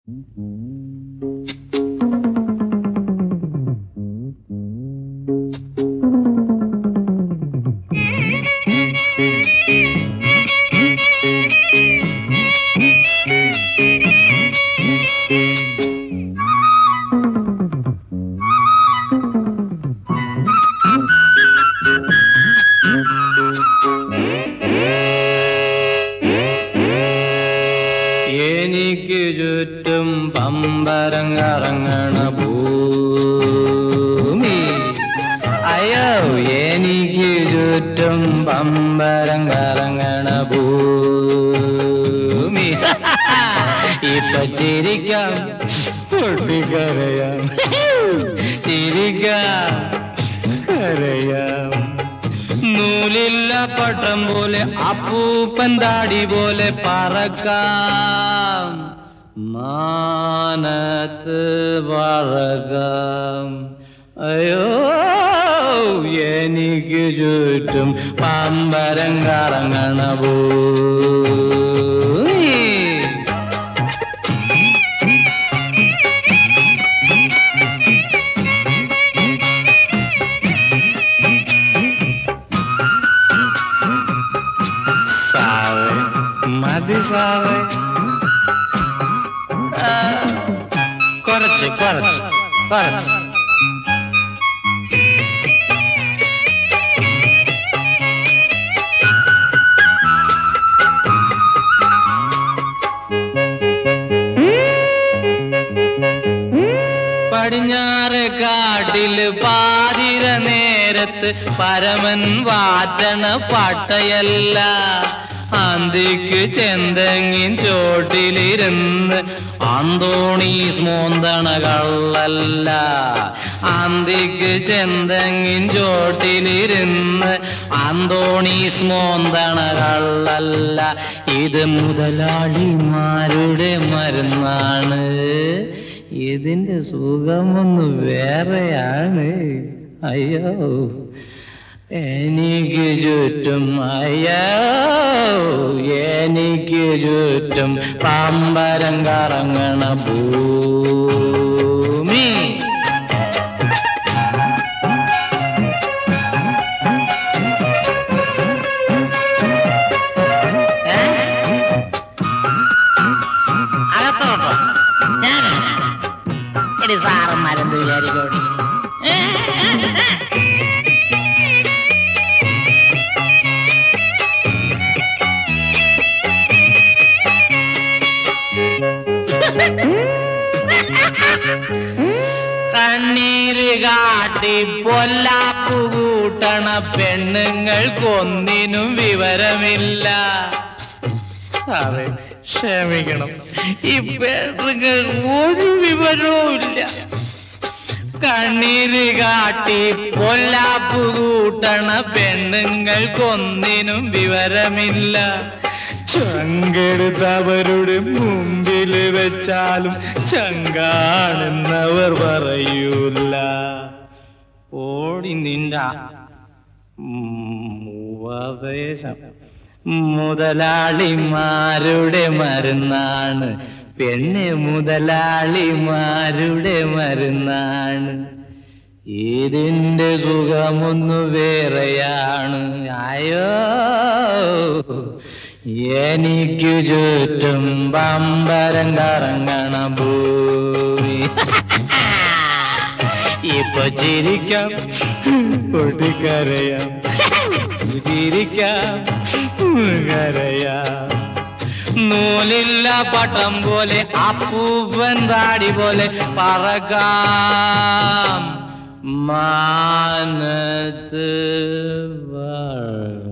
എനിക്ക് ചുറ്റും പമ്പരം കറങ്ങണ ഭൂമി അയ്യോ എനിക്ക് ചുറ്റും പമ്പരം കറങ്ങണ ഭൂമി ഇപ്പൊ ചിരിക്കാം പൊട്ടിക്കരയാം ചിരിക്കാം കരയാം നൂലില്ല പട്ടം പോലെ അപ്പൂപ്പൻ താടി പോലെ പറക്കാം മാനത്ത് പറക്കാം അയ്യോ എനിക്ക് ചുറ്റും പമ്പരം കറങ്ങണ ഭൂമി സാവേ മതി സാവേ ആ, കുറച്ച് കുറച്ച് കുറച്ച് പടിഞ്ഞാറ് കാട്ടില് പാതിര നേരത്ത് പരമൻ വാറ്റണ പാട്ടയല്ല അന്തിക്ക് ചെന്തെങ്ങിൻ ചോട്ടിലിരുന്ന് അന്തോണീസ് മോന്തണ കള്ളല്ല അന്തിക്ക് ചെന്തെങ്ങിൻ ചോട്ടിലിരുന്ന് അന്തോണീസ് മോന്തണ കള്ളല്ല ഇത് മുതലാളിമാരുടെ മരുന്നാണ് ഇതിന്റെ സുഖമൊന്ന് വേറെയാണ് അയ്യോ എനിക്ക് ചുറ്റും അയ്യോ എനിക്ക് ചുറ്റും പമ്പരം കറങ്ങണ ഭൂമി ഏ? അകത്തോട്ടോ ഞാനാ എടി സാറന്മാരെന്ത് വിചാരിക്കോട്ടെ കണ്ണീര് കാട്ടി പൊല്ലാപ്പു കൂട്ടണ പെണ്ണുങ്ങൾക്കൊന്നിനും വിവരമില്ല സാറേ ക്ഷമിക്കണം ഈ പെണ്ണുങ്ങൾ ഒരു വിവരവും ഇല്ല കണ്ണീര് കാട്ടി പൊല്ലാപ്പു കൂട്ടണ പെണ്ണുങ്ങൾക്കൊന്നിനും വിവരമില്ല ചങ്കെടുത്തവരുടെ മുമ്പിൽ വെച്ചാലും ചങ്കാണെന്നവർ പറയൂല ഓടി നിന്റെ ഉപദേശം മുതലാളിമാരുടെ മരുന്നാണ് പെണ്ണ് മുതലാളിമാരുടെ മരുന്നാണ് ഇതിന്റെ സുഖമൊന്നു വേറെയാണ് അയ്യോ എനിക്ക് ചുറ്റും പമ്പരം കറങ്ങണ ഭൂമി ഇപ്പൊ ചിരിക്കാം പൊട്ടിക്കരയാം ചിരിക്കാം കരയാം നൂലില്ല പട്ടം പോലെ അപ്പൂപ്പൻ താടി പോലെ പറക്കാം മാനത്ത് വാഴ